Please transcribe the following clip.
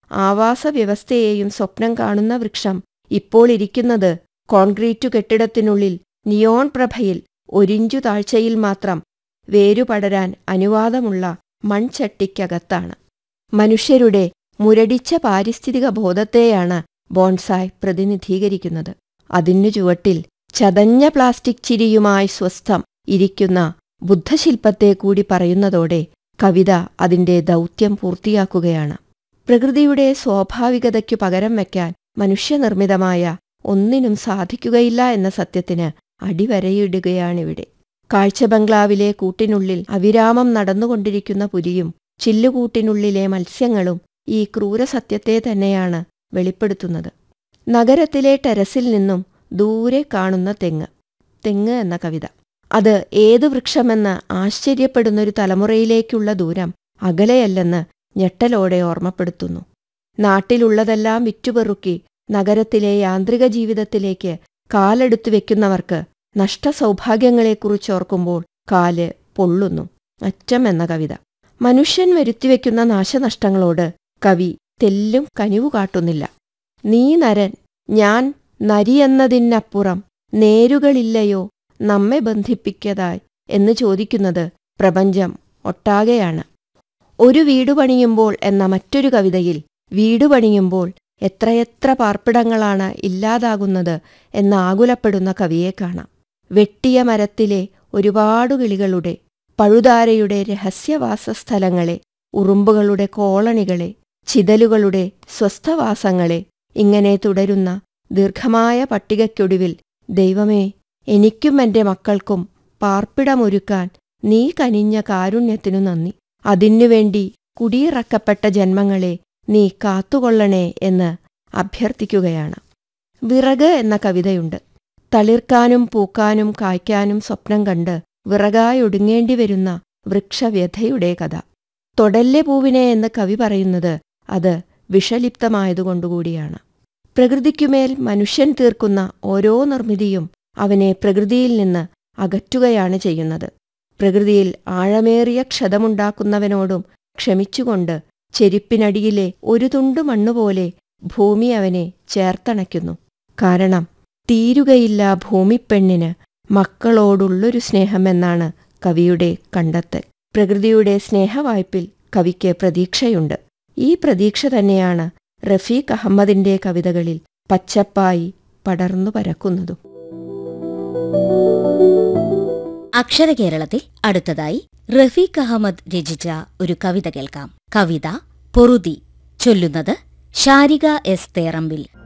ആവാസ വ്യവസ്ഥയെയും സ്വപ്നം കാണുന്ന വൃക്ഷം ഇപ്പോൾ ഇരിക്കുന്നത് കോൺക്രീറ്റു കെട്ടിടത്തിനുള്ളിൽ നിയോൺ പ്രഭയിൽ ഒരിഞ്ചു താഴ്ചയിൽ മാത്രം വേരുപടരാൻ അനുവാദമുള്ള മൺചട്ടിക്കകത്താണ് മനുഷ്യരുടെ മുരടിച്ച പാരിസ്ഥിതിക ബോധത്തെയാണ് ബോൺസായ് പ്രതിനിധീകരിക്കുന്നത് അതിനു ചുവട്ടിൽ ചതഞ്ഞ പ്ലാസ്റ്റിക് ചിരിയുമായി സ്വസ്ഥം ഇരിക്കുന്ന ബുദ്ധശില്പത്തെ കൂടി പറയുന്നതോടെ കവിത അതിന്റെ ദൗത്യം പൂർത്തിയാക്കുകയാണ് പ്രകൃതിയുടെ സ്വാഭാവികതയ്ക്കു പകരം വയ്ക്കാൻ മനുഷ്യനിർമ്മിതമായ ഒന്നിനും സാധിക്കുകയില്ല എന്ന സത്യത്തിന് അടിവരയിടുകയാണിവിടെ കാഴ്ചബംഗ്ലാവിലെ കൂട്ടിനുള്ളിൽ അവിരാമം നടന്നുകൊണ്ടിരിക്കുന്ന പുലിയും ചില്ലുകൂട്ടിനുള്ളിലെ മത്സ്യങ്ങളും ഈ ക്രൂരസത്യത്തെ തന്നെയാണ് വെളിപ്പെടുത്തുന്നത് നഗരത്തിലെ ടെറസിൽ നിന്നും ദൂരെ കാണുന്ന തെങ്ങ് തെങ്ങ് എന്ന കവിത അത് ഏത് വൃക്ഷമെന്ന് ആശ്ചര്യപ്പെടുന്നൊരു തലമുറയിലേക്കുള്ള ദൂരം അകലെയല്ലെന്ന് ഞെട്ടലോടെ ഓർമ്മപ്പെടുത്തുന്നു നാട്ടിലുള്ളതെല്ലാം വിറ്റുപെറുക്കി നഗരത്തിലെ യാന്ത്രിക ജീവിതത്തിലേക്ക് കാലെടുത്തു വെക്കുന്നവർക്ക് നഷ്ടസൗഭാഗ്യങ്ങളെക്കുറിച്ചോർക്കുമ്പോൾ കാല് പൊള്ളുന്നു അറ്റം എന്ന കവിത മനുഷ്യൻ വരുത്തിവെക്കുന്ന നാശനഷ്ടങ്ങളോട് കവി തെല്ലും കനിവു കാട്ടുന്നില്ല നീ നരൻ ഞാൻ നരിയെന്നതിനപ്പുറം നേരുകളില്ലയോ നമ്മെ ബന്ധിപ്പിക്കതായി എന്ന് ചോദിക്കുന്നത് പ്രപഞ്ചം ഒട്ടാകെയാണ് ഒരു വീടു പണിയുമ്പോൾ എന്ന മറ്റൊരു കവിതയിൽ വീടു പണിയുമ്പോൾ എത്രയെത്ര പാർപ്പിടങ്ങളാണ് ഇല്ലാതാകുന്നത് എന്ന് ആകുലപ്പെടുന്ന കവിയെ കാണാം വെട്ടിയ മരത്തിലെ ഒരുപാടു കിളികളുടെ പഴുതാരയുടെ രഹസ്യവാസസ്ഥലങ്ങളെ ഉറുമ്പുകളുടെ കോളണികളെ ചിതലുകളുടെ സ്വസ്ഥവാസങ്ങളെ ഇങ്ങനെ തുടരുന്ന ദീർഘമായ പട്ടികയ്ക്കൊടുവിൽ ദൈവമേ എനിക്കും എന്റെ മക്കൾക്കും പാർപ്പിടമൊരുക്കാൻ നീ കനിഞ്ഞ കാരുണ്യത്തിനു നന്ദി അതിനുവേണ്ടി കുടിയിറക്കപ്പെട്ട ജന്മങ്ങളെ നീ കാത്തുകൊള്ളണേ എന്ന് അഭ്യർത്ഥിക്കുകയാണ് വിറക് എന്ന കവിതയുണ്ട് തളിർക്കാനും പൂക്കാനും കായ്ക്കാനും സ്വപ്നം കണ്ട് വിറകായൊടുങ്ങേണ്ടി വരുന്ന വൃക്ഷവ്യഥയുടെ കഥ തൊടല്ലെ പൂവിനെ എന്ന് കവി പറയുന്നത് അത് വിഷലിപ്തമായതുകൊണ്ടുകൂടിയാണ് പ്രകൃതിക്കുമേൽ മനുഷ്യൻ തീർക്കുന്ന ഓരോ നിർമ്മിതിയും അവനെ പ്രകൃതിയിൽ നിന്ന് അകറ്റുകയാണ് ചെയ്യുന്നത് പ്രകൃതിയിൽ ആഴമേറിയ ക്ഷതമുണ്ടാക്കുന്നവനോടും ക്ഷമിച്ചുകൊണ്ട് ചെരുപ്പിനടിയിലെ ഒരു തുണ്ടു മണ്ണുപോലെ ഭൂമി അവനെ ചേർത്തണയ്ക്കുന്നു കാരണം തീരുകയില്ല ഭൂമിപ്പെണ്ണിന് മക്കളോടുള്ളൊരു സ്നേഹമെന്നാണ് കവിയുടെ കണ്ടെത്തൽ പ്രകൃതിയുടെ സ്നേഹവായ്പിൽ കവിക്ക് പ്രതീക്ഷയുണ്ട് ഈ പ്രതീക്ഷ തന്നെയാണ് റഫീഖ് അഹമ്മദിന്റെ കവിതകളിൽ പച്ചപ്പായി പടർന്നു പരക്കുന്നതും അക്ഷരകേരളത്തിൽ അടുത്തതായി റഫീഖ് അഹമ്മദ് രചിച്ച ഒരു കവിത കേൾക്കാം കവിത പൊറുതി ചൊല്ലുന്നത് ഷാരിക എസ് തേറമ്പിൽ